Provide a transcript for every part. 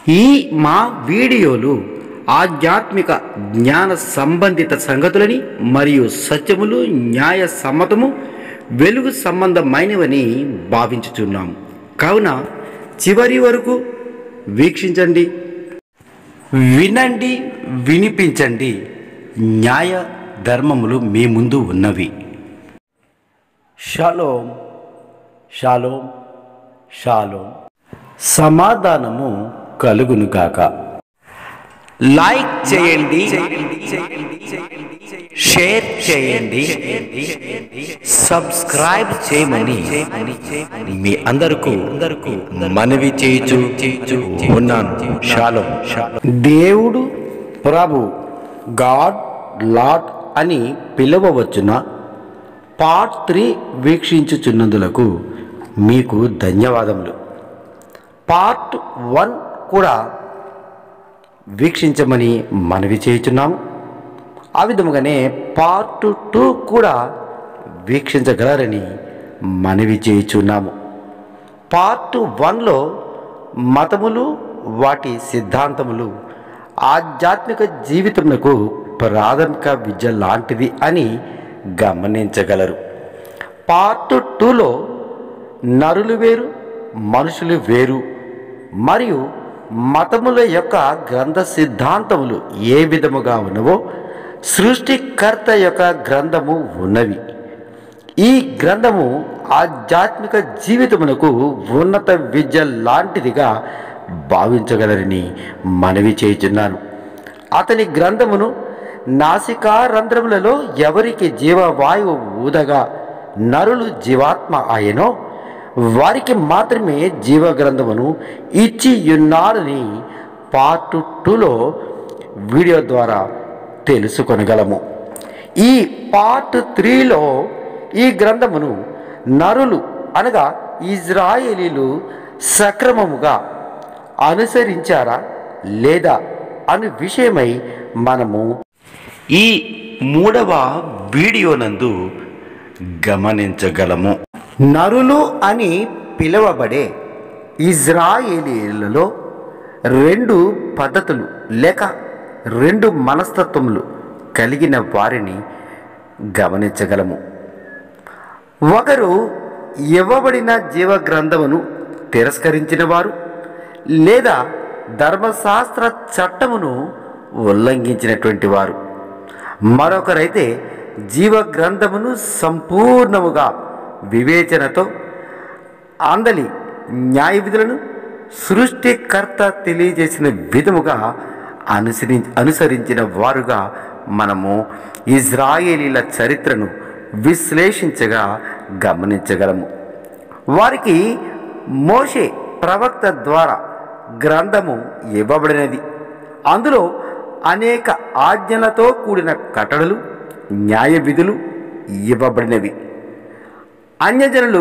ఈ మా వీడియోలు ఆధ్యాత్మిక జ్ఞాన సంబంధిత సంగతులని మరియు సత్యములు న్యాయ సమ్మతము వెలుగు సంబంధమైనవని భావించుచున్నాం కావున చివరి వరకు వీక్షించండి వినండి వినిపించండి న్యాయ ధర్మములు మీ ముందు ఉన్నవి షాలోం షాలోం షాలోం సమాధానము కలుగునుగాక లైక్ చేయండి షేర్ చేయండి సబ్స్క్రైబ్ చేయమని మీ అందరకు మనవి చేయుచు ఉన్నాను షాలోం దేవుడు ప్రభు గాడ్ లాట్ అని పిలవవచ్చున పార్ట్ త్రీ వీక్షించుచున్నందులకు మీకు ధన్యవాదములు పార్ట్ వన్ కూడా వీక్షించమని మనవి చేయుచున్నాము ఆ విధముగానే పార్ట్ టూ కూడా వీక్షించగలరని మనవి చేయుచున్నాము పార్ట్ వన్లో మతములు వాటి సిద్ధాంతములు ఆధ్యాత్మిక జీవితమునకు ప్రాథమిక విద్య లాంటిది అని గమనించగలరు పార్ట్ టూలో నరులు వేరు మనుషులు వేరు మరియు మతముల యొక్క గ్రంథ సిద్ధాంతములు ఏ విధముగా ఉన్నవో సృష్టికర్త యొక్క గ్రంథము ఉన్నవి ఈ గ్రంథము ఆధ్యాత్మిక జీవితమునకు ఉన్నత విద్య లాంటిదిగా భావించగలరని మనవి చేయుచున్నాను అతని గ్రంథమును నాసికా రంధ్రములలో ఎవరికి జీవవాయువు ఊదగా నరులు జీవాత్మ ఆయనో వారికి మాత్రమే జీవగ్రంథమును ఇచ్చి ఉన్నారని పార్ట్ టూలో వీడియో ద్వారా తెలుసుకొనగలము ఈ పార్ట్ త్రీలో ఈ గ్రంథమును నరులు అనగా ఇజ్రాయేలీలు సక్రమముగా అనుసరించారా లేదా అను విషయమై మనము ఈ మూడవ వీడియోనందు గమనించగలము నరులు అని పిలువబడే ఇజ్రాయేలీలలో రెండు పద్ధతులు లేక రెండు మనస్తత్వములు కలిగిన వారిని గమనించగలము ఒకరు ఇవ్వబడిన జీవ గ్రంథమును తిరస్కరించిన వారు లేదా ధర్మశాస్త్ర చట్టమును ఉల్లంఘించినటువంటి వారు మరొకరైతే జీవ గ్రంథమును సంపూర్ణముగా వివేచనతో అందలి న్యాయ విధులను సృష్టికర్త తెలియజేసిన విధముగా అనుసరి అనుసరించిన వారుగా మనము ఇజ్రాయేలీల చరిత్రను విశ్లేషించగా గమనించగలము వారికి మోషే ప్రవక్త ద్వారా గ్రంథము ఇవ్వబడినది అందులో అనేక ఆజ్ఞలతో కూడిన కట్టడలు న్యాయ విధులు ఇవ్వబడినవి అన్యజనులు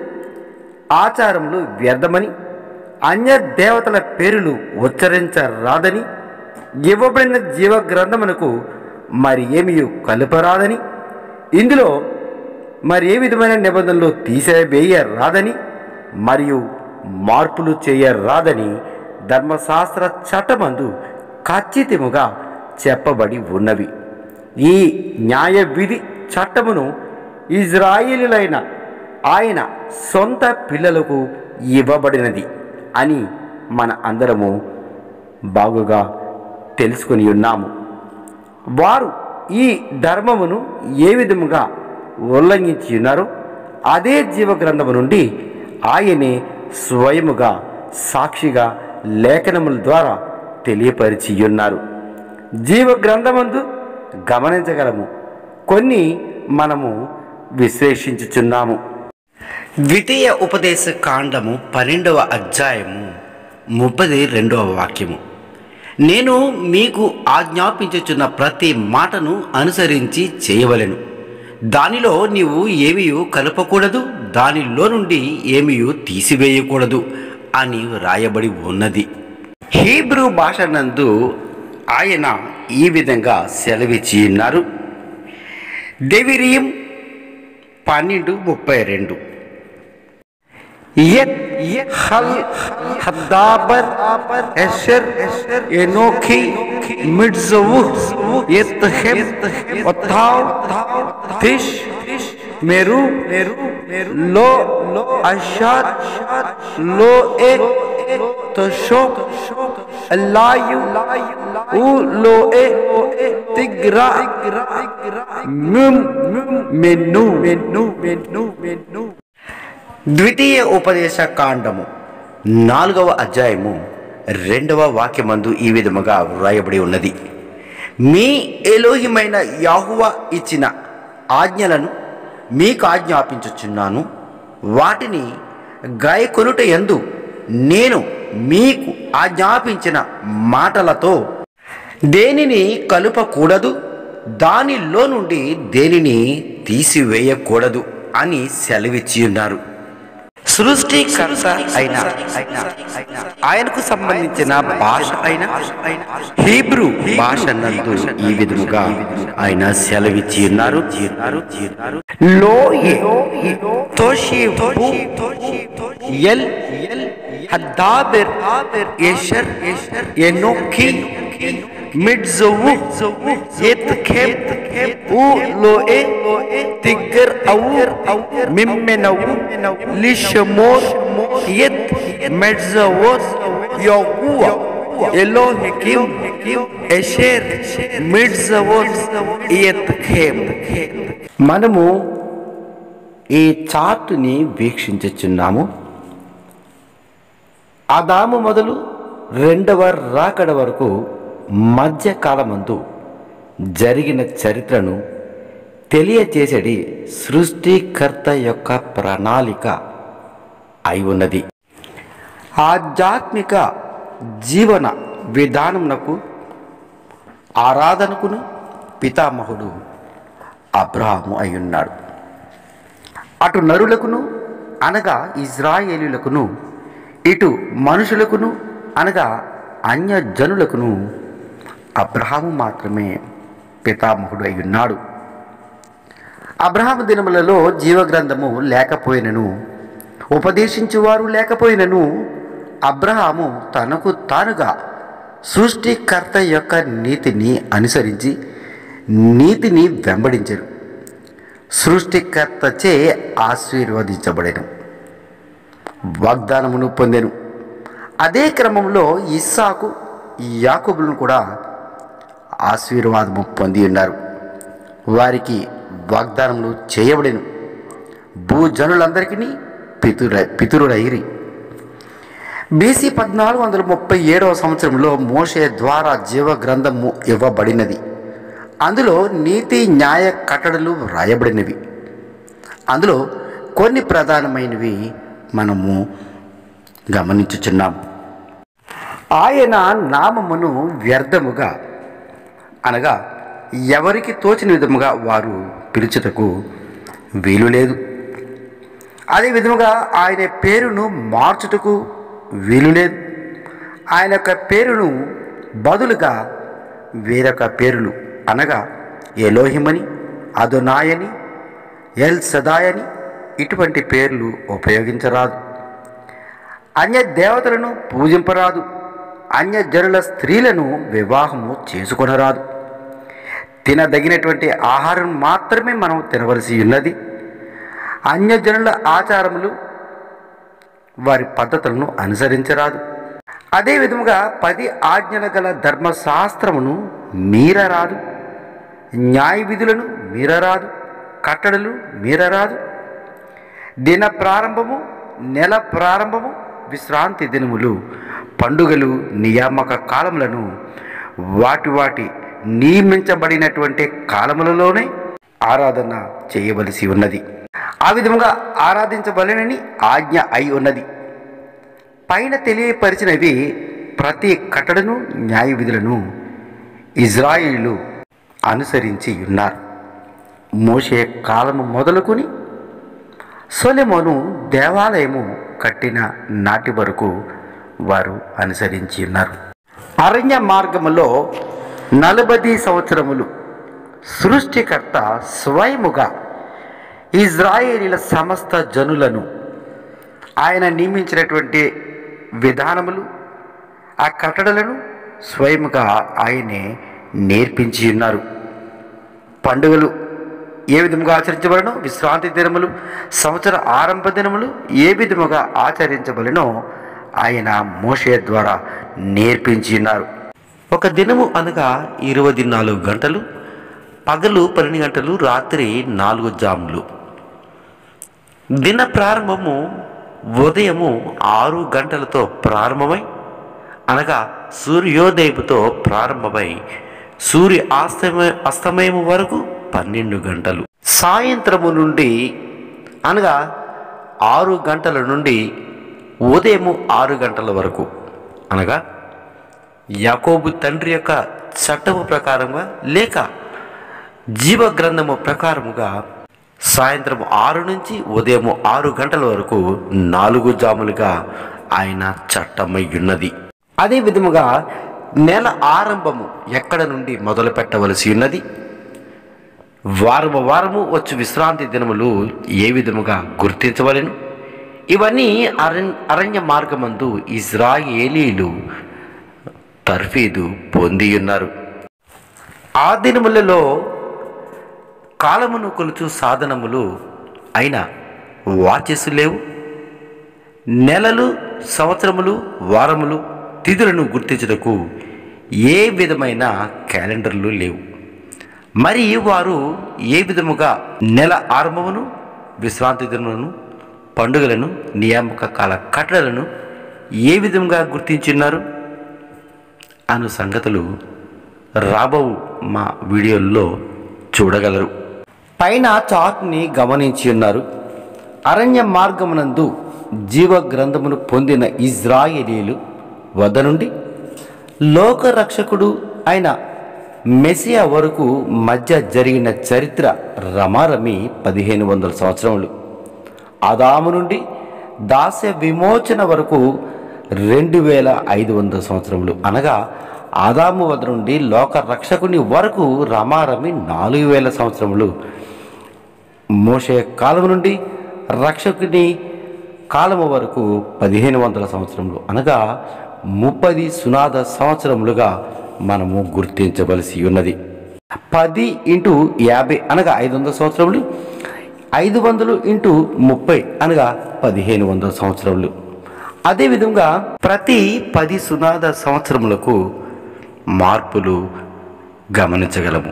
ఆచారములు వ్యర్థమని అన్య దేవతల పేరులు ఉచ్చరించరాదని ఇవ్వబడిన జీవ గ్రంథమునకు మరి ఏమీ కలుపరాదని ఇందులో మరి ఏ విధమైన నిబంధనలు తీసివేయరాదని మరియు మార్పులు చేయరాదని ధర్మశాస్త్ర చట్టమందు ఖచ్చితముగా చెప్పబడి ఉన్నవి ఈ న్యాయ విధి చట్టమును ఇజ్రాయిలులైన ఆయన సొంత పిల్లలకు ఇవ్వబడినది అని మన అందరము బాగుగా తెలుసుకొని ఉన్నాము వారు ఈ ధర్మమును ఏ విధముగా ఉల్లంఘించి ఉన్నారో అదే జీవ గ్రంథము నుండి ఆయనే స్వయముగా సాక్షిగా లేఖనముల ద్వారా తెలియపరిచి ఉన్నారు జీవ గ్రంథమందు గమనించగలము కొన్ని మనము విశ్లేషించుచున్నాము ద్వితీయ ఉపదేశ కాండము పన్నెండవ అధ్యాయము ముప్పది రెండవ వాక్యము నేను మీకు ఆజ్ఞాపించుచున్న ప్రతి మాటను అనుసరించి చేయవలెను దానిలో నీవు ఏమీ కలపకూడదు దానిలో నుండి ఏమీ తీసివేయకూడదు అని వ్రాయబడి ఉన్నది హీబ్రూ భాష నందు ఆయన ఈ విధంగా సెలవిచ్చి ఉన్నారు దెవిరియం పన్నెండు ముప్పై రెండు యత్ హల్ హద్దాబర్ ఎషర్ ఎనోఖి మిడ్జవు యత్ హెబ్ వతావ్ తిష్ మెరు లో అషాద్ లో ఏ తషో అల్లాయు ఉ లో ఏ తిగ్రా మిమ్ మెన్ను మెన్ను మెన్ను మెన్ను ద్వితీయ ఉపదేశ కాండము నాలుగవ అధ్యాయము రెండవ వాక్యమందు ఈ విధముగా వ్రాయబడి ఉన్నది మీ ఎలోహిమైన యాహువ ఇచ్చిన ఆజ్ఞలను మీకు ఆజ్ఞాపించుచున్నాను వాటిని గాయకొనుట ఎందు నేను మీకు ఆజ్ఞాపించిన మాటలతో దేనిని కలుపకూడదు దానిలో నుండి దేనిని తీసివేయకూడదు అని సెలవిచ్చి ఉన్నారు సృష్టికర్త అయిన ఆయనకు సంబంధించిన భాష అయిన హీబ్రూ భాష నందు ఈ విధముగా ఆయన సెలవిచ్చి ఉన్నారు లోయే తోషిబు ఎల్ హద్దాబెర్ ఎషర్ ఎనోఖి మిడ్జవు ఎత్ఖెబ్ ఉ లోఏ తిగ్గర్ ఔ మిమ్మెనవు లిషమోర్ ఎత్ మెడ్జవోస్ యహువ ఎలోహికిం ఎషేర్ మిడ్జవోస్ ఎత్ఖెబ్ మనము ఈ చార్టుని వీక్షించుచున్నాము ఆదాము మొదలు రెండవ రాకడ వరకు మధ్యకాలమందు జరిగిన చరిత్రను తెలియచేసేది సృష్టికర్త యొక్క ప్రణాళిక అయి ఉన్నది ఆధ్యాత్మిక జీవన విధానమునకు ఆరాధనకును పితామహుడు అబ్రాహము అయి ఉన్నాడు అటు నరులకును అనగా ఇజ్రాయేలీలకును ఇటు మనుషులకును అనగా అన్యజనులకును అబ్రహాము మాత్రమే పితామహుడు అయి ఉన్నాడు అబ్రహాము దినములలో జీవగ్రంథము లేకపోయినను ఉపదేశించువారు లేకపోయినను అబ్రహాము తనకు తానుగా సృష్టికర్త యొక్క నీతిని అనుసరించి నీతిని వెంబడించరు సృష్టికర్తచే ఆశీర్వదించబడెను వాగ్దానమును పొందెను అదే క్రమంలో ఇస్సాకు యాకోబులను కూడా ఆశీర్వాదము పొంది ఉన్నారు వారికి వాగ్దానములు చేయబడెను భూజనులందరికీ పితుర పితురుడైరి బీసీ పద్నాలుగు వందల ముప్పై ఏడవ సంవత్సరంలో మోషే ద్వారా జీవ గ్రంథము ఇవ్వబడినది అందులో నీతి న్యాయ కట్టడలు వ్రాయబడినవి అందులో కొన్ని ప్రధానమైనవి మనము గమనించుచున్నాం ఆయన నామమును వ్యర్థముగా అనగా ఎవరికి తోచిన విధముగా వారు పిలుచుటకు వీలు లేదు అదే విధముగా ఆయన పేరును మార్చుటకు వీలు లేదు ఆయన యొక్క పేరును బదులుగా వేరొక పేరులు అనగా ఎలోహిమని అదునాయని ఎల్ సదాయని ఇటువంటి పేర్లు ఉపయోగించరాదు అన్య దేవతలను పూజింపరాదు అన్య జనుల స్త్రీలను వివాహము చేసుకొనరాదు తినదగినటువంటి ఆహారం మాత్రమే మనం తినవలసి ఉన్నది అన్యజనుల ఆచారములు వారి పద్ధతులను అనుసరించరాదు అదే విధముగా పది ఆజ్ఞల గల ధర్మశాస్త్రమును మీరరాదు న్యాయ విధులను మీరరాదు కట్టడలు మీరరాదు దిన ప్రారంభము నెల ప్రారంభము విశ్రాంతి దినములు పండుగలు నియామక కాలములను వాటి వాటి నియమించబడినటువంటి కాలములలోనే ఆరాధన చేయవలసి ఉన్నది ఆ విధముగా ఆరాధించవలెనని ఆజ్ఞ అయి ఉన్నది పైన తెలియపరిచినవి ప్రతి కట్టడను న్యాయ విధులను ఇజ్రాయిలు అనుసరించి ఉన్నారు మోషే కాలము మొదలుకొని సొలెమోను దేవాలయము కట్టిన నాటి వరకు వారు అనుసరించి ఉన్నారు అరణ్య మార్గములో నలభై సంవత్సరములు సృష్టికర్త స్వయముగా ఇజ్రాయేలీల సమస్త జనులను ఆయన నియమించినటువంటి విధానములు ఆ కట్టడలను స్వయముగా ఆయనే నేర్పించి ఉన్నారు పండుగలు ఏ విధముగా ఆచరించబడను విశ్రాంతి దినములు సంవత్సర ఆరంభ దినములు ఏ విధముగా ఆచరించబడినో ఆయన మోషే ద్వారా నేర్పించి ఉన్నారు ఒక దినము అనగా ఇరవై నాలుగు గంటలు పగలు పన్నెండు గంటలు రాత్రి నాలుగు జాములు దిన ప్రారంభము ఉదయము ఆరు గంటలతో ప్రారంభమై అనగా సూర్యోదయముతో ప్రారంభమై సూర్య అస్తమయ అస్తమయం వరకు పన్నెండు గంటలు సాయంత్రము నుండి అనగా ఆరు గంటల నుండి ఉదయము ఆరు గంటల వరకు అనగా యాకోబు తండ్రి యొక్క చట్టము ప్రకారంగా లేక జీవ గ్రంథము ప్రకారముగా సాయంత్రం ఆరు నుంచి ఉదయం ఆరు గంటల వరకు నాలుగు జాములుగా ఆయన చట్టమై ఉన్నది అదే విధముగా నెల ఆరంభము ఎక్కడ నుండి మొదలు పెట్టవలసి ఉన్నది వారము వారము వచ్చు విశ్రాంతి దినములు ఏ విధముగా గుర్తించవలెను ఇవన్నీ అరణ్ అరణ్య మార్గమందు ఇజ్రాయేలీలు తర్ఫీదు పొంది ఉన్నారు ఆ దినములలో కాలమును కొలుచు సాధనములు అయిన వాచెస్ లేవు నెలలు సంవత్సరములు వారములు తిథులను గుర్తించుటకు ఏ విధమైన క్యాలెండర్లు లేవు మరి వారు ఏ విధముగా నెల ఆరంభమును విశ్రాంతి దినములను పండుగలను నియామక కాల కట్టడలను ఏ విధంగా గుర్తించున్నారు అను సంగతులు రాబో మా వీడియోల్లో చూడగలరు పైన చార్ట్ని గమనించి ఉన్నారు అరణ్య మార్గమునందు జీవ గ్రంథమును పొందిన ఇజ్రాయేలీలు వద్ద నుండి లోకరక్షకుడు అయిన మెసియా వరకు మధ్య జరిగిన చరిత్ర రమారమి పదిహేను వందల సంవత్సరములు ఆదాము నుండి దాస్య విమోచన వరకు రెండు వేల ఐదు వందల సంవత్సరములు అనగా ఆదాము వద్ద నుండి లోక రక్షకుని వరకు రమారమి నాలుగు వేల సంవత్సరములు మోషే కాలం నుండి రక్షకుని కాలము వరకు పదిహేను వందల సంవత్సరములు అనగా ముప్పది సునాద సంవత్సరములుగా మనము గుర్తించవలసి ఉన్నది పది ఇంటూ యాభై అనగా ఐదు వందల సంవత్సరములు ఐదు వందలు ఇంటూ ముప్పై అనగా పదిహేను వందల సంవత్సరములు అదేవిధంగా ప్రతి పది సునాద సంవత్సరములకు మార్పులు గమనించగలము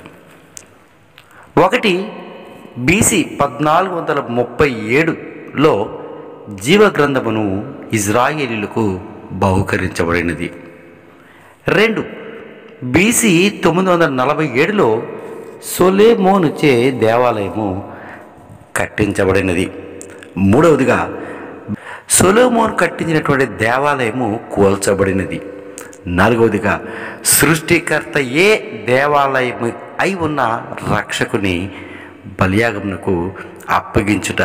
ఒకటి బీసీ పద్నాలుగు వందల ముప్పై ఏడులో జీవగ్రంథమును ఇజ్రాయేలీలకు బహుకరించబడినది రెండు బీసీ తొమ్మిది వందల నలభై ఏడులో సొలేమోనుచే దేవాలయము కట్టించబడినది మూడవదిగా సొలోమోన్ కట్టించినటువంటి దేవాలయము కూల్చబడినది నాలుగవదిగా సృష్టికర్త ఏ దేవాలయము అయి ఉన్న రక్షకుని బలియాగమునకు అప్పగించుట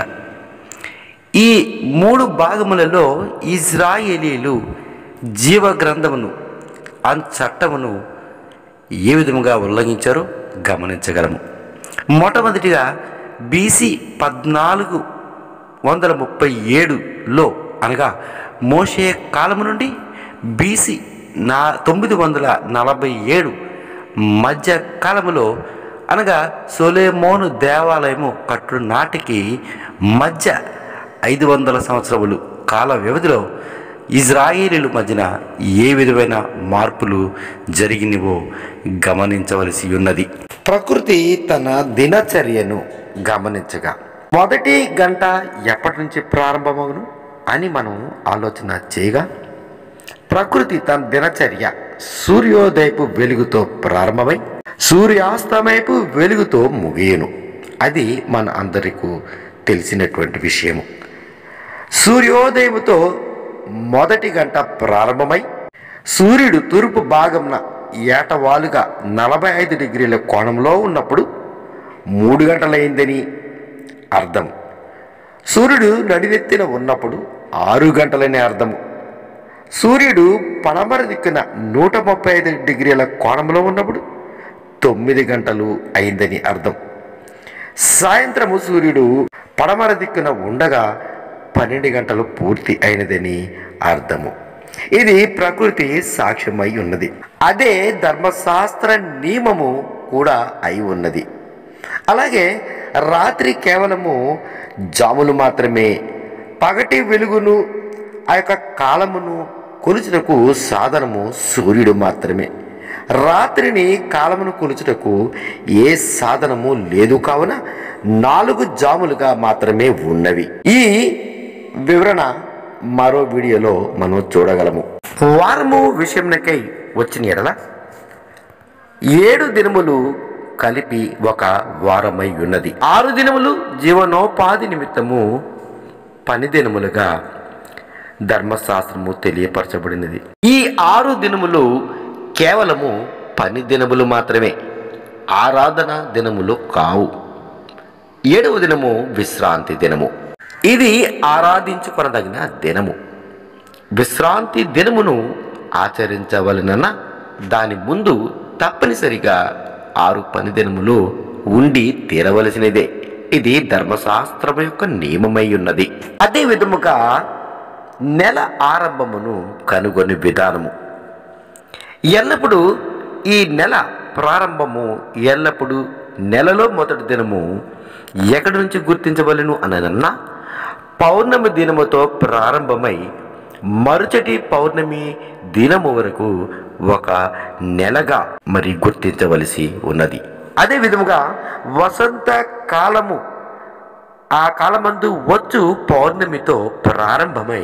ఈ మూడు భాగములలో ఇజ్రాయేలీలు జీవ గ్రంథమును ఆ చట్టమును ఏ విధముగా ఉల్లంఘించారో గమనించగలము మొట్టమొదటిగా బీసీ పద్నాలుగు వందల ముప్పై ఏడులో అనగా మోషే కాలము నుండి బీసీ నా తొమ్మిది వందల నలభై ఏడు మధ్య కాలములో అనగా సొలేమోను దేవాలయము కట్టు నాటికి మధ్య ఐదు వందల సంవత్సరములు కాల వ్యవధిలో ఇజ్రాయేలీల మధ్యన ఏ విధమైన మార్పులు జరిగినవో గమనించవలసి ఉన్నది ప్రకృతి తన దినచర్యను గమనించగా మొదటి గంట ఎప్పటి నుంచి ప్రారంభమవును అని మనం ఆలోచన చేయగా ప్రకృతి తన దినచర్య సూర్యోదయపు వెలుగుతో ప్రారంభమై సూర్యాస్తమయపు వెలుగుతో ముగియను అది మన అందరికీ తెలిసినటువంటి విషయము సూర్యోదయముతో మొదటి గంట ప్రారంభమై సూర్యుడు తూర్పు భాగంన ఏటవాలుగా నలభై ఐదు డిగ్రీల కోణంలో ఉన్నప్పుడు మూడు గంటలైందని అర్థం సూర్యుడు నడినెత్తిన ఉన్నప్పుడు ఆరు గంటలని అర్థము సూర్యుడు పడమర దిక్కున నూట ముప్పై ఐదు డిగ్రీల కోణంలో ఉన్నప్పుడు తొమ్మిది గంటలు అయిందని అర్థం సాయంత్రము సూర్యుడు పడమర దిక్కున ఉండగా పన్నెండు గంటలు పూర్తి అయినదని అర్థము ఇది ప్రకృతి సాక్ష్యమై ఉన్నది అదే ధర్మశాస్త్ర నియమము కూడా అయి ఉన్నది అలాగే రాత్రి కేవలము జాములు మాత్రమే పగటి వెలుగును ఆ యొక్క కాలమును కొలుచుటకు సాధనము సూర్యుడు మాత్రమే రాత్రిని కాలమును కొలుచుటకు ఏ సాధనము లేదు కావున నాలుగు జాములుగా మాత్రమే ఉన్నవి ఈ వివరణ మరో వీడియోలో మనం చూడగలము వారము విషయంకై వచ్చిన ఎడల ఏడు దినములు కలిపి ఒక వారమై ఉన్నది ఆరు దినములు జీవనోపాధి నిమిత్తము పని దినములుగా ధర్మశాస్త్రము తెలియపరచబడినది ఈ ఆరు దినములు కేవలము పని దినములు మాత్రమే ఆరాధన దినములు కావు ఏడవ దినము విశ్రాంతి దినము ఇది ఆరాధించుకొనదగిన దినము విశ్రాంతి దినమును ఆచరించవలనన్న దాని ముందు తప్పనిసరిగా ఆరు పని దినములు ఉండి తీరవలసినదే ఇది ధర్మశాస్త్రం యొక్క నియమమై ఉన్నది అదే విధముగా నెల ఆరంభమును కనుగొని విధానము ఎల్లప్పుడూ ఈ నెల ప్రారంభము ఎల్లప్పుడూ నెలలో మొదటి దినము ఎక్కడి నుంచి గుర్తించవలను అననన్న పౌర్ణమి దినముతో ప్రారంభమై మరుచటి పౌర్ణమి దినము వరకు ఒక నెలగా మరి గుర్తించవలసి ఉన్నది అదే విధముగా వసంత కాలము ఆ కాలమందు వచ్చు పౌర్ణమితో ప్రారంభమై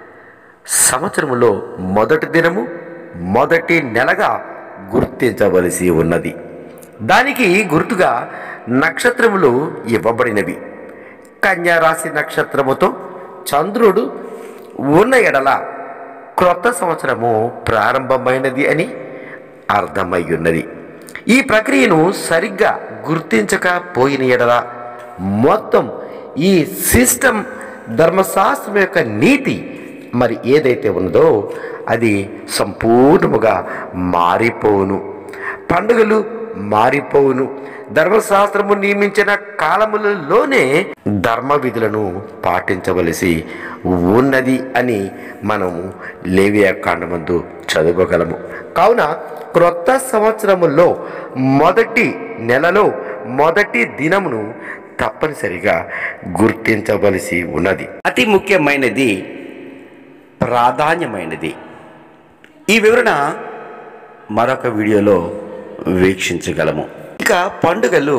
సంవత్సరములో మొదటి దినము మొదటి నెలగా గుర్తించవలసి ఉన్నది దానికి గుర్తుగా నక్షత్రములు ఇవ్వబడినవి కన్యా రాశి నక్షత్రముతో చంద్రుడు ఉన్న ఎడల క్రొత్త సంవత్సరము ప్రారంభమైనది అని అర్థమై ఉన్నది ఈ ప్రక్రియను సరిగ్గా గుర్తించకపోయిన ఎడల మొత్తం ఈ సిస్టమ్ ధర్మశాస్త్రం యొక్క నీతి మరి ఏదైతే ఉన్నదో అది సంపూర్ణముగా మారిపోవును పండుగలు మారిపోవును ధర్మశాస్త్రము నియమించిన కాలములలోనే ధర్మ విధులను పాటించవలసి ఉన్నది అని మనము లేవియా కాండమందు చదువుకోగలము కావున క్రొత్త సంవత్సరములో మొదటి నెలలో మొదటి దినమును తప్పనిసరిగా గుర్తించవలసి ఉన్నది అతి ముఖ్యమైనది ప్రాధాన్యమైనది ఈ వివరణ మరొక వీడియోలో వీక్షించగలము ఇక పండుగలు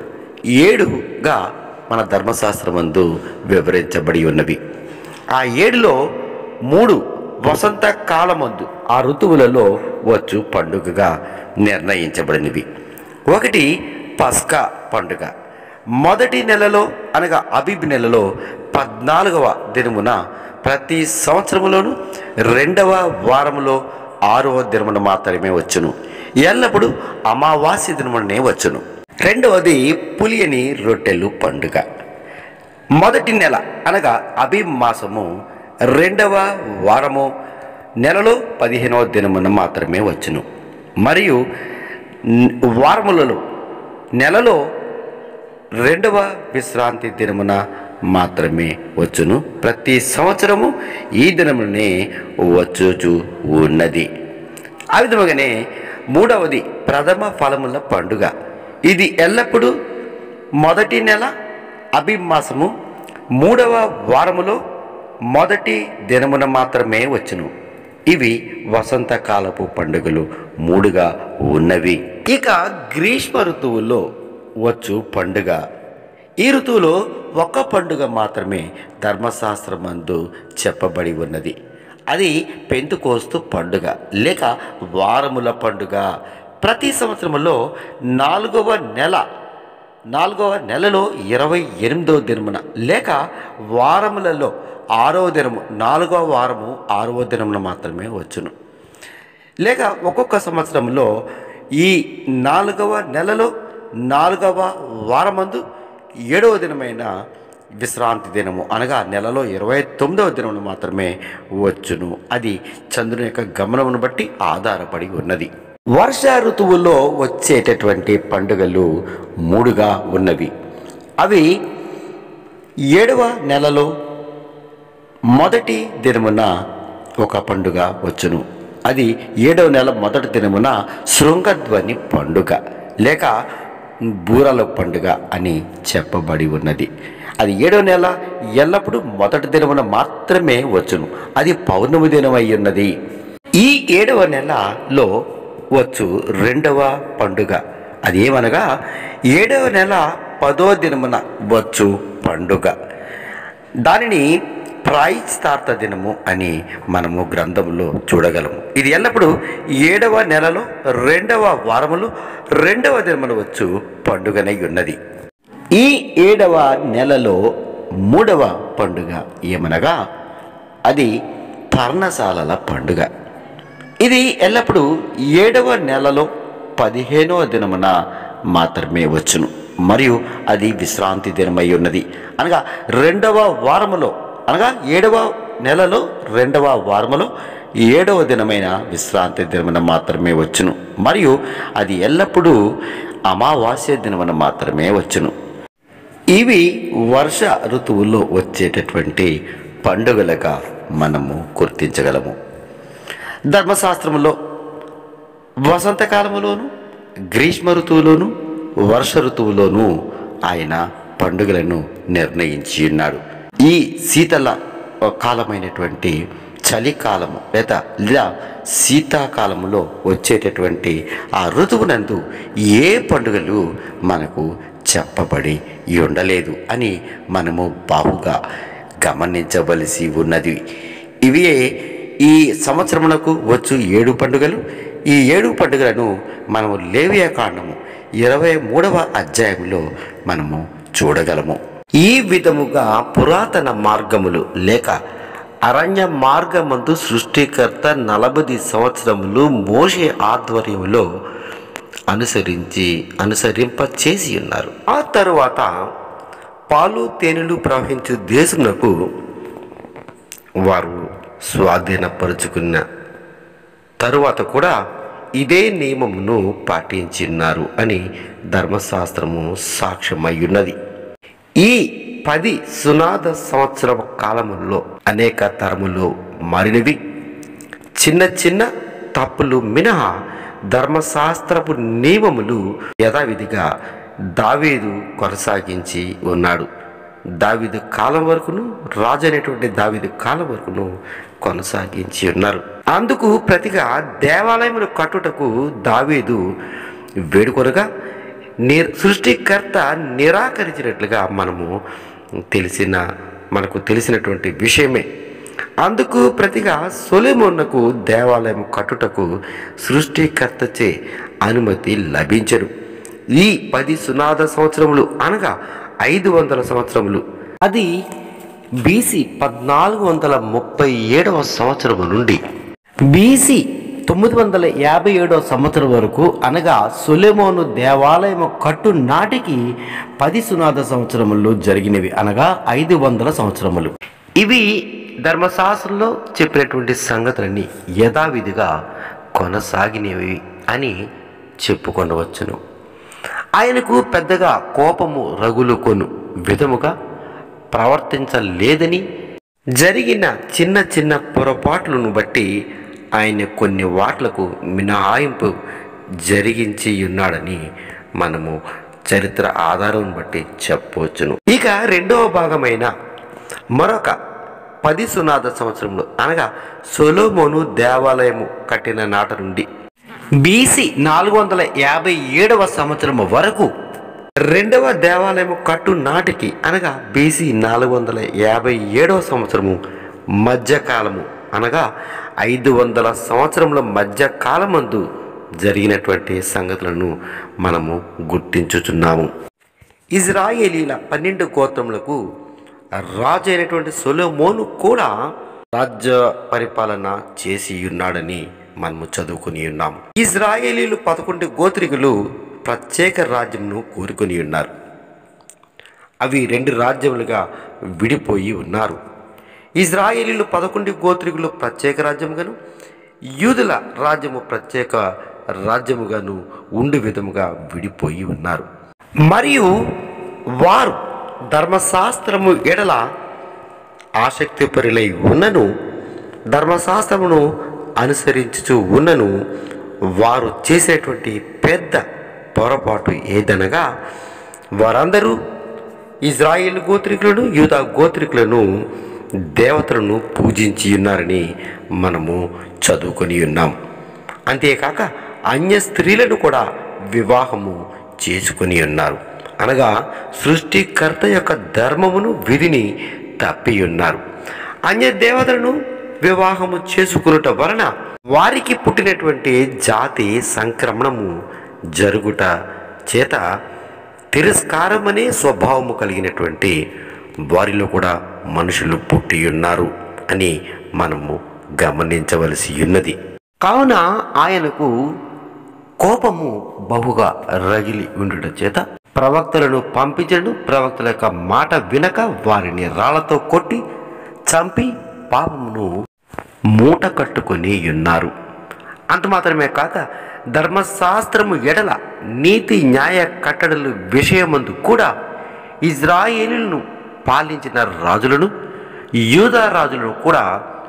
ఏడుగా మన ధర్మశాస్త్రమందు వివరించబడి ఉన్నవి ఆ ఏడులో మూడు వసంత కాలమందు ఆ ఋతువులలో వచ్చు పండుగగా నిర్ణయించబడినవి ఒకటి పస్కా పండుగ మొదటి నెలలో అనగా అబిబ్ నెలలో పద్నాలుగవ దినమున ప్రతి సంవత్సరములోను రెండవ వారములో ఆరవ దినమున మాత్రమే వచ్చును ఎల్లప్పుడూ అమావాస్య దినమునే వచ్చును రెండవది పులియని రొట్టెలు పండుగ మొదటి నెల అనగా అబీబ్ మాసము రెండవ వారము నెలలో పదిహేనవ దినమున మాత్రమే వచ్చును మరియు న్- వారములలో నెలలో రెండవ విశ్రాంతి దినమున మాత్రమే వచ్చును ప్రతి సంవత్సరము ఈ దినమునే వచ్చుచు ఉన్నది ఆ విధముగానే మూడవది ప్రథమ ఫలముల పండుగ ఇది ఎల్లప్పుడూ మొదటి నెల అభిమాసము మూడవ వారములో మొదటి దినమున మాత్రమే వచ్చును ఇవి వసంతకాలపు పండుగలు మూడుగా ఉన్నవి ఇక గ్రీష్మ ఋతువులో వచ్చు పండుగ ఈ ఋతువులో ఒక్క పండుగ మాత్రమే ధర్మశాస్త్రమందు చెప్పబడి ఉన్నది అది పెంతుకోస్తు పండుగ లేక వారముల పండుగ ప్రతి సంవత్సరములో నాలుగవ నెల నాలుగవ నెలలో ఇరవై ఎనిమిదవ దినమున లేక వారములలో ఆరవ దినము నాలుగవ వారము ఆరవ దినమున మాత్రమే వచ్చును లేక ఒక్కొక్క సంవత్సరంలో ఈ నాలుగవ నెలలో నాలుగవ వారమందు ఏడవ దినమైన విశ్రాంతి దినము అనగా నెలలో ఇరవై తొమ్మిదవ దినమును మాత్రమే వచ్చును అది చంద్రుని యొక్క గమనమును బట్టి ఆధారపడి ఉన్నది వర్ష ఋతువులో వచ్చేటటువంటి పండుగలు మూడుగా ఉన్నవి అవి ఏడవ నెలలో మొదటి దినమున ఒక పండుగ వచ్చును అది ఏడవ నెల మొదటి దినమున శృంగధ్వని పండుగ లేక బూరల పండుగ అని చెప్పబడి ఉన్నది అది ఏడవ నెల ఎల్లప్పుడూ మొదటి దినమున మాత్రమే వచ్చును అది పౌర్ణమి దినం అయి ఉన్నది ఈ ఏడవ నెలలో వచ్చు రెండవ పండుగ అది ఏమనగా ఏడవ నెల పదో దినమున వచ్చు పండుగ దానిని ప్రాయశ్చార్త దినము అని మనము గ్రంథంలో చూడగలము ఇది ఎల్లప్పుడూ ఏడవ నెలలో రెండవ వారములు రెండవ దినమున వచ్చు పండుగనై ఉన్నది ఈ ఏడవ నెలలో మూడవ పండుగ ఏమనగా అది పర్ణశాలల పండుగ ఇది ఎల్లప్పుడూ ఏడవ నెలలో పదిహేనవ దినమున మాత్రమే వచ్చును మరియు అది విశ్రాంతి దినమై ఉన్నది అనగా రెండవ వారములో అనగా ఏడవ నెలలో రెండవ వారములో ఏడవ దినమైన విశ్రాంతి దినమున మాత్రమే వచ్చును మరియు అది ఎల్లప్పుడూ అమావాస్య దినమున మాత్రమే వచ్చును ఇవి వర్ష ఋతువుల్లో వచ్చేటటువంటి పండుగలుగా మనము గుర్తించగలము ధర్మశాస్త్రములో వసంతకాలములోను గ్రీష్మ ఋతువులోను వర్ష ఋతువులోను ఆయన పండుగలను నిర్ణయించి ఉన్నాడు ఈ శీతల కాలమైనటువంటి చలికాలము లేదా లేదా శీతాకాలములో వచ్చేటటువంటి ఆ ఋతువునందు ఏ పండుగలు మనకు చెప్పబడి ఉండలేదు అని మనము బావుగా గమనించవలసి ఉన్నది ఇవే ఈ సంవత్సరమునకు వచ్చు ఏడు పండుగలు ఈ ఏడు పండుగలను మనము లేవియా కాండము ఇరవై మూడవ అధ్యాయంలో మనము చూడగలము ఈ విధముగా పురాతన మార్గములు లేక అరణ్య మార్గమందు సృష్టికర్త నలభై సంవత్సరములు మోషే ఆధ్వర్యంలో అనుసరించి అనుసరింప చేసి ఉన్నారు ఆ తరువాత పాలు తేనెలు ప్రవహించు దేశమునకు వారు స్వాధీనపరుచుకున్న తరువాత కూడా ఇదే నియమమును పాటించిన్నారు అని ధర్మశాస్త్రము సాక్ష్యమై ఉన్నది ఈ పది సునాద సంవత్సరం కాలములో అనేక తరములు మారినవి చిన్న చిన్న తప్పులు మినహా ధర్మశాస్త్రపు నియమములు యథావిధిగా దావీదు కొనసాగించి ఉన్నాడు దావీదు కాలం వరకును రాజు అనేటువంటి దావీదు కాలం వరకును కొనసాగించి ఉన్నారు అందుకు ప్రతిగా దేవాలయమును కట్టుటకు దావీదు వేడుకొనగా ని సృష్టికర్త నిరాకరించినట్లుగా మనము తెలిసిన మనకు తెలిసినటువంటి విషయమే అందుకు ప్రతిగా సొలెమోన్నకు దేవాలయం కట్టుటకు సృష్టికర్తచే అనుమతి లభించరు ఈ పది సునాద సంవత్సరములు అనగా ఐదు వందల సంవత్సరములు అది బీసీ పద్నాలుగు వందల ముప్పై ఏడవ సంవత్సరము నుండి బీసీ తొమ్మిది వందల యాభై ఏడవ సంవత్సరం వరకు అనగా సొలెమోను దేవాలయము కట్టు నాటికి పది సునాద సంవత్సరములు జరిగినవి అనగా ఐదు వందల సంవత్సరములు ఇవి ధర్మశాస్త్రంలో చెప్పినటువంటి సంగతులన్నీ యథావిధిగా కొనసాగినవి అని చెప్పుకొనవచ్చును ఆయనకు పెద్దగా కోపము రగులుకొను విధముగా ప్రవర్తించలేదని జరిగిన చిన్న చిన్న పొరపాట్లను బట్టి ఆయన కొన్ని వాట్లకు మినహాయింపు జరిగించి ఉన్నాడని మనము చరిత్ర ఆధారం బట్టి చెప్పవచ్చును ఇక రెండవ భాగమైన మరొక పది సునాద సంవత్సరంలో అనగా సొలోమోను దేవాలయము కట్టిన నాట నుండి బీసీ నాలుగు వందల యాభై ఏడవ సంవత్సరం వరకు రెండవ దేవాలయము కట్టు నాటికి అనగా బీసీ నాలుగు వందల యాభై ఏడవ సంవత్సరము మధ్యకాలము అనగా ఐదు వందల సంవత్సరముల మధ్యకాలమందు జరిగినటువంటి సంగతులను మనము గుర్తించుచున్నాము ఇజ్రాయేలీల పన్నెండు గోత్రములకు రాజు అయినటువంటి సొలోమోను కూడా రాజ్య పరిపాలన చేసి ఉన్నాడని మనము చదువుకుని ఉన్నాము ఇజ్రాయేలీలు పదకొండు గోత్రికులు ప్రత్యేక రాజ్యంను కోరుకొని ఉన్నారు అవి రెండు రాజ్యములుగా విడిపోయి ఉన్నారు ఇజ్రాయేలీలు పదకొండు గోత్రికులు ప్రత్యేక రాజ్యముగాను యూదుల రాజ్యము ప్రత్యేక రాజ్యముగాను ఉండు విధముగా విడిపోయి ఉన్నారు మరియు వారు ధర్మశాస్త్రము ఎడల ఆసక్తిపరులై ఉన్నను ధర్మశాస్త్రమును అనుసరించుచు ఉన్నను వారు చేసినటువంటి పెద్ద పొరపాటు ఏదనగా వారందరూ ఇజ్రాయేల్ గోత్రికులను యూదా గోత్రికులను దేవతలను పూజించి ఉన్నారని మనము చదువుకొని ఉన్నాం అంతేకాక అన్య స్త్రీలను కూడా వివాహము చేసుకొని ఉన్నారు అనగా సృష్టికర్త యొక్క ధర్మమును విధిని తప్పి ఉన్నారు అన్య దేవతలను వివాహము చేసుకునుట వలన వారికి పుట్టినటువంటి జాతి సంక్రమణము జరుగుట చేత తిరస్కారం అనే స్వభావము కలిగినటువంటి వారిలో కూడా మనుషులు పుట్టి ఉన్నారు అని మనము గమనించవలసి ఉన్నది కావున ఆయనకు కోపము బహుగా రగిలి ఉండుట చేత ప్రవక్తలను పంపించను ప్రవక్తల యొక్క మాట వినక వారిని రాళ్లతో కొట్టి చంపి పాపమును మూట కట్టుకొని ఉన్నారు అంత మాత్రమే కాక ధర్మశాస్త్రము ఎడల నీతి న్యాయ కట్టడలు విషయమందు కూడా ఇజ్రాయేలులను పాలించిన రాజులను యూదా రాజులను కూడా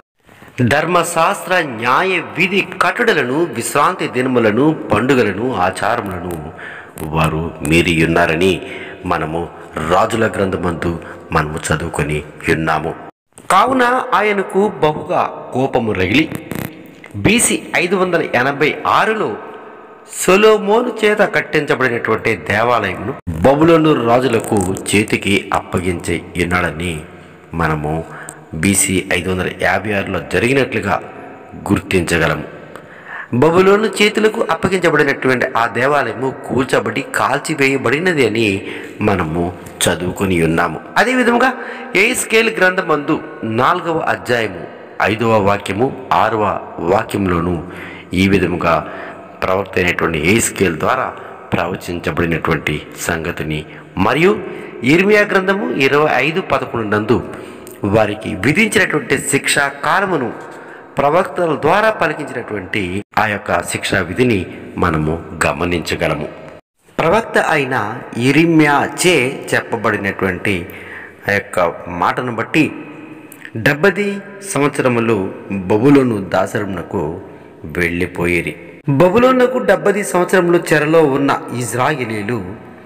ధర్మశాస్త్ర న్యాయ విధి కట్టడలను విశ్రాంతి దినములను పండుగలను ఆచారములను వారు మీరి ఉన్నారని మనము రాజుల గ్రంథమందు మనము చదువుకొని ఉన్నాము కావున ఆయనకు బహుగా కోపము రగిలి బీసీ ఐదు వందల ఎనభై ఆరులో సొలోమోను చేత కట్టించబడినటువంటి దేవాలయమును బబులోను రాజులకు చేతికి అప్పగించి ఉన్నాడని మనము బీసీ ఐదు వందల యాభై ఆరులో జరిగినట్లుగా గుర్తించగలము బబులోను చేతులకు అప్పగించబడినటువంటి ఆ దేవాలయము కూల్చబడి కాల్చివేయబడినది అని మనము చదువుకొని ఉన్నాము అదేవిధముగా ఏ స్కేల్ గ్రంథమందు నాలుగవ అధ్యాయము ఐదవ వాక్యము ఆరవ వాక్యంలోను ఈ విధముగా ప్రవక్త అయినటువంటి ఏ స్కేల్ ద్వారా ప్రవచించబడినటువంటి సంగతిని మరియు ఇర్మియా గ్రంథము ఇరవై ఐదు పదకొండు నందు వారికి విధించినటువంటి శిక్షా కాలమును ప్రవక్తల ద్వారా పలికించినటువంటి ఆ యొక్క శిక్షా విధిని మనము గమనించగలము ప్రవక్త అయిన ఇరిమ్యా చే చెప్పబడినటువంటి ఆ యొక్క మాటను బట్టి డెబ్బది సంవత్సరములు బబులోను దాసరమునకు వెళ్ళిపోయేరి బబులోనుకు డెబ్బది సంవత్సరములు చెరలో ఉన్న ఇజ్రాయేలీలు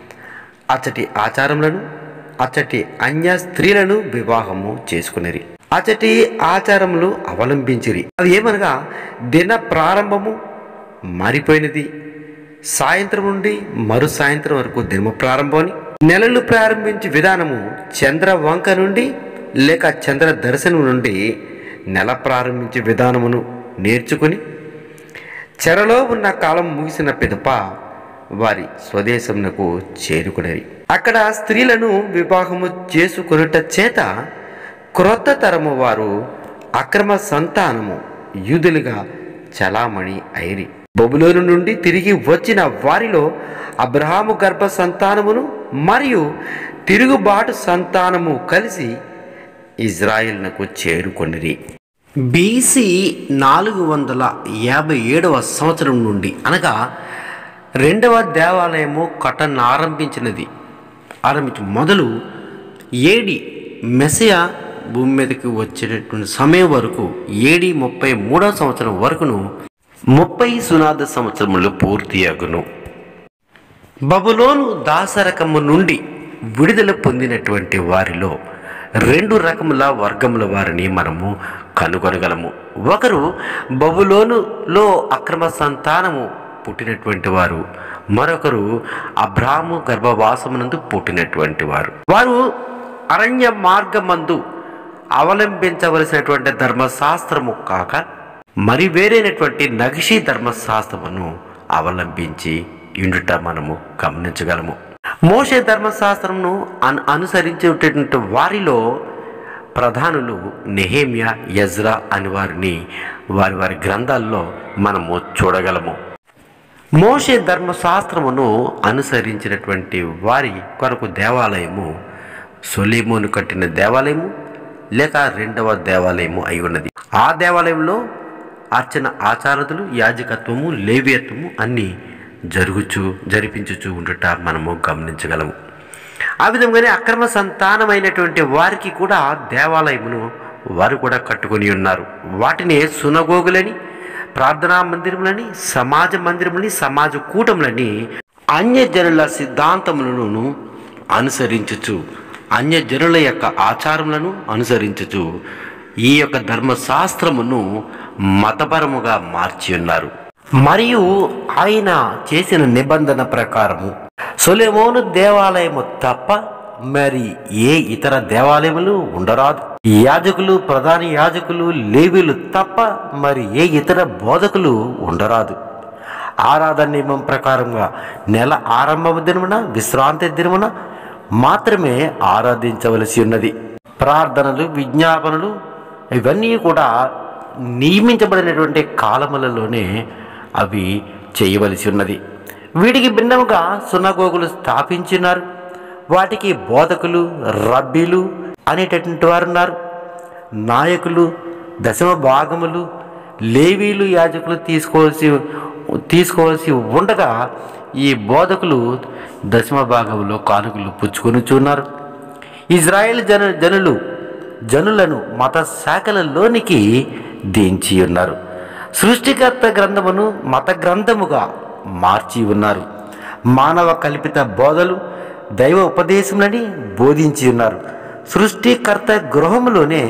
అచ్చటి ఆచారములను అచ్చటి అన్య స్త్రీలను వివాహము చేసుకునేరి అచ్చటి ఆచారములు అవలంబించిరి అది ఏమనగా దిన ప్రారంభము మారిపోయినది సాయంత్రం నుండి మరు సాయంత్రం వరకు దినము ప్రారంభం అని నెలలు ప్రారంభించే విధానము చంద్ర వంక నుండి లేక చంద్ర దర్శనం నుండి నెల ప్రారంభించే విధానమును నేర్చుకుని చెరలో ఉన్న కాలం ముగిసిన పిదప వారి స్వదేశమునకు చేరుకునేవి అక్కడ స్త్రీలను వివాహము చేసుకొనుట చేత క్రొత్త తరము వారు అక్రమ సంతానము యూదులుగా చలామణి అయిరి బబులోను నుండి తిరిగి వచ్చిన వారిలో అబ్రహాము గర్భ సంతానమును మరియు తిరుగుబాటు సంతానము కలిసి ఇజ్రాయిల్నకు చేరుకొనిరి బీసీ నాలుగు వందల యాభై ఏడవ సంవత్సరం నుండి అనగా రెండవ దేవాలయము కట్టను ఆరంభించినది ఆరంభించి మొదలు ఏడి మెస్సియా భూమి మీదకి వచ్చేటటువంటి సమయం వరకు ఏడి ముప్పై మూడవ సంవత్సరం వరకును ముప్పై సునాద సంవత్సరములు పూర్తి అగును బబులోను దాసరకము నుండి విడుదల పొందినటువంటి వారిలో రెండు రకముల వర్గముల వారిని మనము కనుగొనగలము ఒకరు బబులోనులో అక్రమ సంతానము పుట్టినటువంటి వారు మరొకరు అబ్రాహము గర్భవాసమునందు పుట్టినటువంటి వారు వారు అరణ్య మార్గమందు అవలంబించవలసినటువంటి ధర్మశాస్త్రము కాక మరి వేరైనటువంటి నగిషి ధర్మశాస్త్రమును అవలంబించి ఇండుట మనము గమనించగలము మోషే ధర్మశాస్త్రమును అను అనుసరించేటటువంటి వారిలో ప్రధానులు నెహేమియా యజ్రా అని వారిని వారి వారి గ్రంథాల్లో మనము చూడగలము మోషే ధర్మశాస్త్రమును అనుసరించినటువంటి వారి కొరకు దేవాలయము సొలేమోను కట్టిన దేవాలయము లేక రెండవ దేవాలయము అయి ఉన్నది ఆ దేవాలయంలో అర్చన ఆచారతులు యాజకత్వము లేవ్యత్వము అన్నీ జరుగుచు జరిపించుచు ఉండుట మనము గమనించగలము ఆ విధంగానే అక్రమ సంతానమైనటువంటి వారికి కూడా దేవాలయమును వారు కూడా కట్టుకొని ఉన్నారు వాటిని సునగోగులని ప్రార్థనా మందిరములని సమాజ మందిరములని సమాజ కూటములని అన్యజనుల సిద్ధాంతములను అనుసరించుచు అన్యజనుల యొక్క ఆచారములను అనుసరించుచు ఈ యొక్క ధర్మశాస్త్రమును మతపరముగా మార్చి ఉన్నారు మరియు ఆయన చేసిన నిబంధన ప్రకారము సొలెమోను దేవాలయము తప్ప మరి ఏ ఇతర దేవాలయములు ఉండరాదు యాజకులు ప్రధాన యాజకులు లేవీలు తప్ప మరి ఏ ఇతర బోధకులు ఉండరాదు ఆరాధన నియమం ప్రకారంగా నెల ఆరంభ దినమున విశ్రాంతి దినమున మాత్రమే ఆరాధించవలసి ఉన్నది ప్రార్థనలు విజ్ఞాపనలు ఇవన్నీ కూడా నియమించబడినటువంటి కాలములలోనే అవి చేయవలసి ఉన్నది వీటికి భిన్నముగా సున్నగోగులు స్థాపించినారు వాటికి బోధకులు రబ్బీలు అనేటటువంటి వారు ఉన్నారు నాయకులు దశమ భాగములు లేవీలు యాజకులు తీసుకోవాల్సి తీసుకోవాల్సి ఉండగా ఈ బోధకులు దశమ భాగంలో కానుకలు పుచ్చుకొనుచున్నారు ఇజ్రాయెల్ జన జనులు జనులను మత శాఖలలోనికి దించి ఉన్నారు సృష్టికర్త గ్రంథమును మత గ్రంథముగా మార్చి ఉన్నారు మానవ కల్పిత బోధలు దైవ ఉపదేశములని బోధించి ఉన్నారు సృష్టికర్త గృహములోనే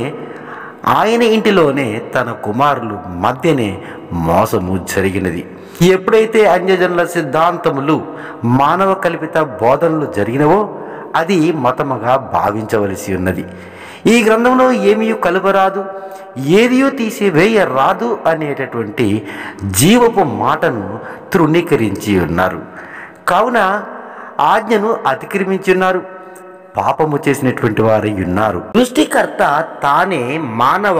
ఆయన ఇంటిలోనే తన కుమారులు మధ్యనే మోసము జరిగినది ఎప్పుడైతే అన్యజనుల సిద్ధాంతములు మానవ కల్పిత బోధనలు జరిగినవో అది మతముగా భావించవలసి ఉన్నది ఈ గ్రంథంలో ఏమీ కలుపరాదు ఏదియో తీసివేయరాదు అనేటటువంటి జీవపు మాటను తృణీకరించి ఉన్నారు కావున ఆజ్ఞను అతిక్రమించి ఉన్నారు పాపము చేసినటువంటి వారై ఉన్నారు సృష్టికర్త తానే మానవ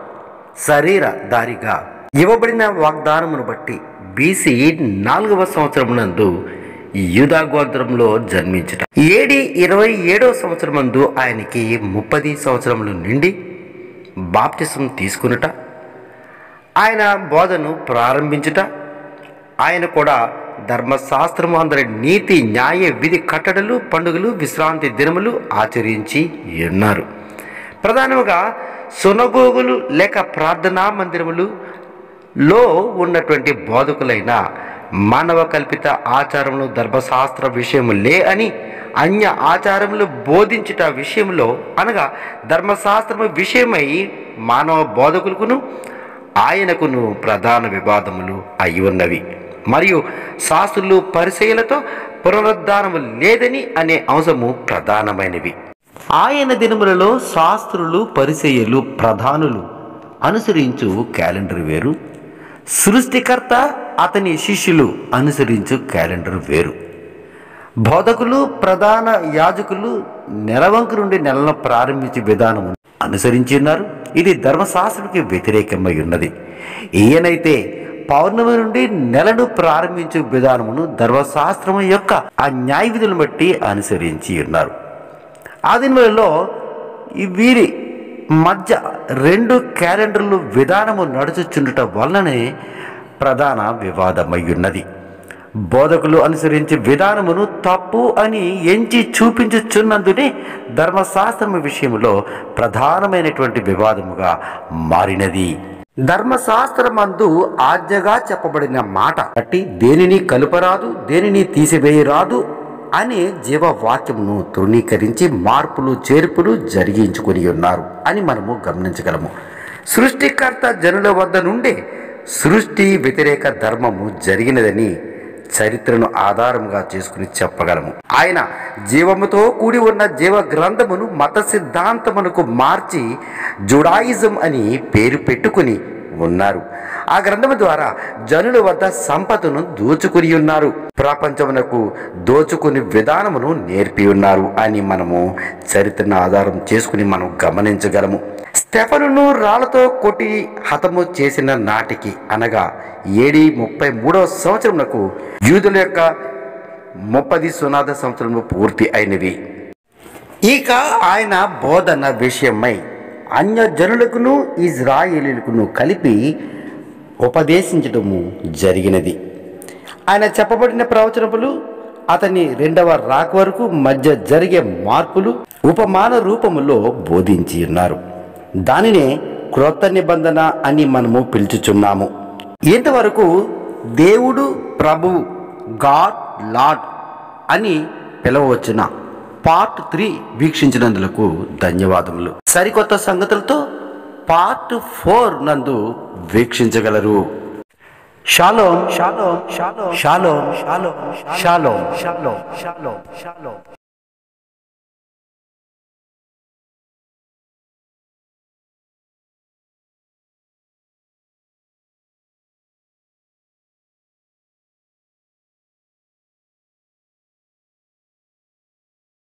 శరీర దారిగా ఇవ్వబడిన వాగ్దానమును బట్టి బీసీ నాలుగవ సంవత్సరమునందు యూదా గోత్రంలో జన్మించుట ఏడి ఇరవై ఏడవ సంవత్సరమందు ఆయనకి ముప్పది సంవత్సరములు నిండి బాప్టిసం తీసుకునుట ఆయన బోధను ప్రారంభించుట ఆయన కూడా ధర్మశాస్త్రము అందరి నీతి న్యాయ విధి కట్టడలు పండుగలు విశ్రాంతి దినములు ఆచరించి ఉన్నారు ప్రధానముగా సునగోగులు లేక ప్రార్థనా మందిరములు లో ఉన్నటువంటి బోధకులైన మానవ కల్పిత ఆచారములు ధర్మశాస్త్ర విషయము లే అని అన్య ఆచారములు బోధించుట విషయంలో అనగా ధర్మశాస్త్రము విషయమై మానవ బోధకులకును ఆయనకును ప్రధాన వివాదములు అయి ఉన్నవి మరియు శాస్త్రులు పరిచయలతో పునరుద్ధానము లేదని అనే అంశము ప్రధానమైనవి ఆయన దినములలో శాస్త్రులు పరిచయలు ప్రధానులు అనుసరించు క్యాలెండర్ వేరు సృష్టికర్త అతని శిష్యులు అనుసరించు క్యాలెండర్ వేరు బోధకులు ప్రధాన యాజకులు నెలవంక నుండి నెలను ప్రారంభించే విధానము అనుసరించి ఉన్నారు ఇది ధర్మశాస్త్రానికి వ్యతిరేకమై ఉన్నది ఈయనైతే పౌర్ణమి నుండి నెలను ప్రారంభించే విధానమును ధర్మశాస్త్రము యొక్క ఆ న్యాయ విధులను బట్టి అనుసరించి ఉన్నారు ఆ దినములలో ఈ వీరి మధ్య రెండు క్యాలెండర్లు విధానము నడుచుచుండుట వలననే ప్రధాన వివాదమై ఉన్నది బోధకులు అనుసరించే విధానమును తప్పు అని ఎంచి చూపించుచున్నందునే ధర్మశాస్త్రము విషయంలో ప్రధానమైనటువంటి వివాదముగా మారినది ధర్మశాస్త్రమందు ఆజ్ఞగా చెప్పబడిన మాట బట్టి దేనిని కలుపరాదు దేనిని తీసివేయరాదు అనే జీవవాక్యమును తృణీకరించి మార్పులు చేర్పులు జరిగించుకొని ఉన్నారు అని మనము గమనించగలము సృష్టికర్త జనుల వద్ద నుండే సృష్టి వ్యతిరేక ధర్మము జరిగినదని చరిత్రను ఆధారంగా చేసుకుని చెప్పగలము ఆయన జీవముతో కూడి ఉన్న జీవ గ్రంథమును మత సిద్ధాంతమునకు మార్చి జుడాయిజం అని పేరు పెట్టుకుని ఉన్నారు ఆ గ్రంథము ద్వారా జనుల వద్ద సంపదను దోచుకుని ఉన్నారు ప్రపంచమునకు దోచుకుని విధానమును నేర్పి ఉన్నారు అని మనము చరిత్రను ఆధారం చేసుకుని మనం గమనించగలము స్టెఫనును రాళ్లతో కొట్టి హతము చేసిన నాటికి అనగా ఏడి ముప్పై మూడవ సంవత్సరమునకు యూదుల యొక్క ముప్పది సునాద సంవత్సరము పూర్తి అయినవి ఇక ఆయన బోధన విషయమై అన్య జనులకును ఇజ్రాయేలీలకును కలిపి ఉపదేశించటము జరిగినది ఆయన చెప్పబడిన ప్రవచనములు అతని రెండవ రాక వరకు మధ్య జరిగే మార్పులు ఉపమాన రూపములో బోధించి ఉన్నారు దానినే క్రొత్త నిబంధన అని మనము పిలుచుచున్నాము ఇంతవరకు దేవుడు ప్రభు గాడ్ లాడ్ అని పిలవచ్చిన పార్ట్ త్రీ వీక్షించినందులకు ధన్యవాదములు సరికొత్త సంగతులతో పార్ట్ ఫోర్ నందు వీక్షించగలరు షాలోం షాలోం షాలోం షాలోం షాలోం షాలోం షాలోం షాలోం షాలోం